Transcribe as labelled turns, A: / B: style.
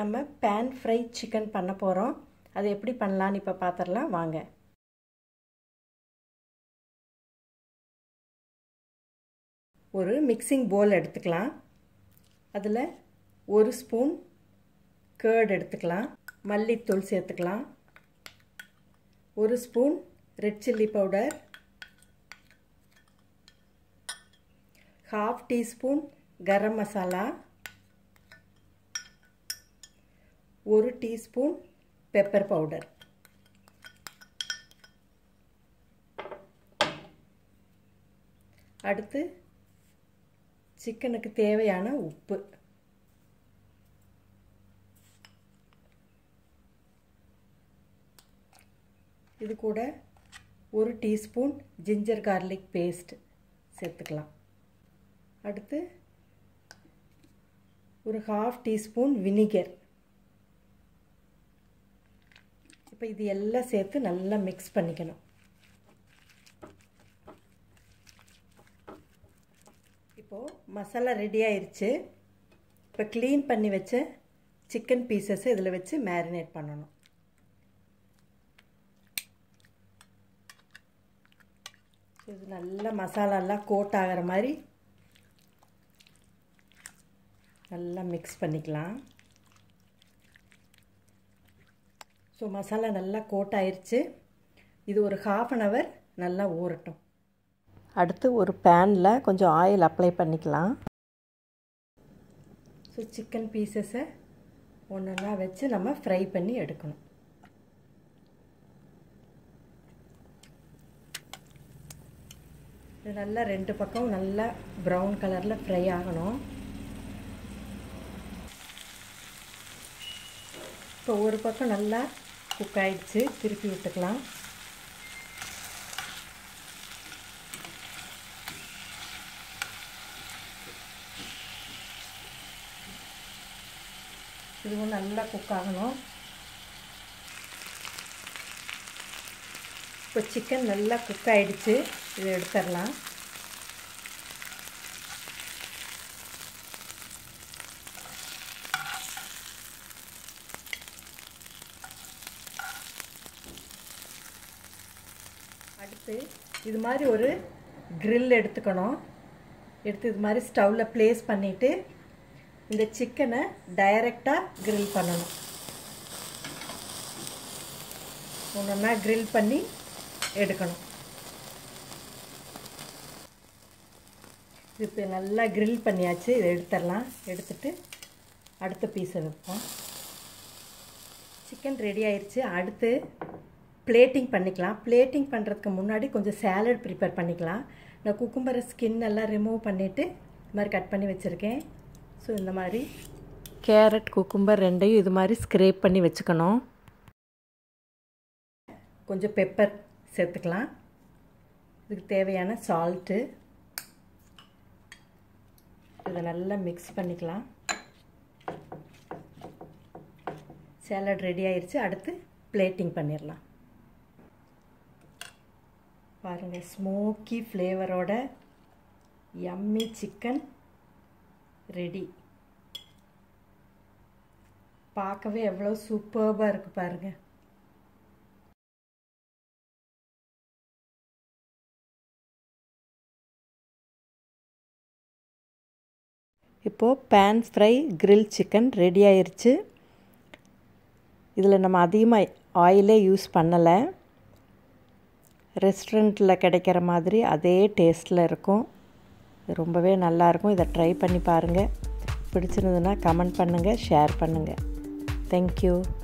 A: நம்ம pan fry chicken பண்ண போகிறோம் அது எப்படி பண்ணலான்னு இப்போ பார்த்துடலாம் வாங்க ஒரு மிக்சிங் போல் எடுத்துக்கலாம் அதில் ஒரு ஸ்பூன் கேர்டு எடுத்துக்கலாம் மல்லித்தூள் சேர்த்துக்கலாம் ஒரு spoon red chilli powder half teaspoon garam masala ஒரு டீஸ்பூன் பெப்பர் பவுடர் அடுத்து சிக்கனுக்கு தேவையான உப்பு இது கூட ஒரு டீஸ்பூன் ஜிஞ்சர் கார்லிக் பேஸ்ட் சேர்த்துக்கலாம் அடுத்து ஒரு ஹாஃப் டீஸ்பூன் வினிகர் இப்போ இது எல்லாம் சேர்த்து நல்லா மிக்ஸ் பண்ணிக்கணும் இப்போது மசாலா ரெடி ஆயிடுச்சு இப்போ க்ளீன் பண்ணி வச்ச சிக்கன் பீசஸை இதில் வச்சு மேரினேட் பண்ணணும் இது நல்லா மசாலாலாம் கோட் ஆகிற மாதிரி நல்லா மிக்ஸ் பண்ணிக்கலாம் ஸோ மசாலா நல்லா கோட் ஆயிடுச்சு இது ஒரு ஹாஃப் அன் ஹவர் நல்லா ஊறட்டும் அடுத்து ஒரு பேனில் கொஞ்சம் ஆயில் அப்ளை பண்ணிக்கலாம் ஸோ சிக்கன் பீசஸை ஒன்றா வச்சு நம்ம ஃப்ரை பண்ணி எடுக்கணும் இது நல்லா ரெண்டு பக்கம் நல்லா ப்ரௌன் கலரில் ஃப்ரை ஆகணும் இப்போ ஒரு பக்கம் நல்லா குக் ஆகிடுச்சு திருப்பி விட்டுக்கலாம் இதுவும் நல்லா குக் ஆகணும் இப்போ சிக்கன் நல்லா குக் ஆகிடுச்சு இதை எடுத்துடலாம் அடுத்து இது மாதிரி ஒரு க்ரில் எடுத்துக்கணும் எடுத்து இது மாதிரி ஸ்டவ்வில் ப்ளேஸ் பண்ணிவிட்டு இந்த சிக்கனை டைரெக்டாக க்ரில் பண்ணணும் ஒன்றா க்ரில் பண்ணி எடுக்கணும் இப்போ நல்லா க்ரில் பண்ணியாச்சு இதை எடுத்துடலாம் எடுத்துட்டு அடுத்த பீஸை வைப்போம் சிக்கன் ரெடி ஆயிடுச்சு அடுத்து பிளேட்டிங் பண்ணிக்கலாம் பிளேட்டிங் பண்ணுறதுக்கு முன்னாடி கொஞ்சம் சேலட் ப்ரிப்பேர் பண்ணிக்கலாம் நான் குக்கும்பரை ஸ்கின் எல்லாம் ரிமூவ் பண்ணிவிட்டு இது மாதிரி கட் பண்ணி வச்சுருக்கேன் ஸோ இந்த மாதிரி கேரட் குக்கும்பர் ரெண்டையும் இது மாதிரி ஸ்க்ரேப் பண்ணி வச்சுக்கணும் கொஞ்சம் பெப்பர் சேர்த்துக்கலாம் இதுக்கு தேவையான சால்ட்டு இதை நல்லா மிக்ஸ் பண்ணிக்கலாம் சேலட் ரெடி ஆயிடுச்சு அடுத்து பிளேட்டிங் பண்ணிடலாம் பாருங்கள் ஸ்மோக்கி ஃப்ளேவரோட யம்மி சிக்கன் ரெடி பார்க்கவே எவ்வளோ சூப்பர்பாக இருக்குது பாருங்கள் இப்போது pan fry grill chicken ready ஆயிடுச்சு இதில் நம்ம அதிகமாக ஆயிலே யூஸ் பண்ணலை ரெஸ்டாரண்ட்டில் கிடைக்கிற மாதிரி அதே டேஸ்ட்டில் இருக்கும் ரொம்பவே நல்லாயிருக்கும் இதை ட்ரை பண்ணி பாருங்கள் பிடிச்சிருந்ததுன்னா கமெண்ட் பண்ணுங்கள் ஷேர் பண்ணுங்கள் தேங்க்யூ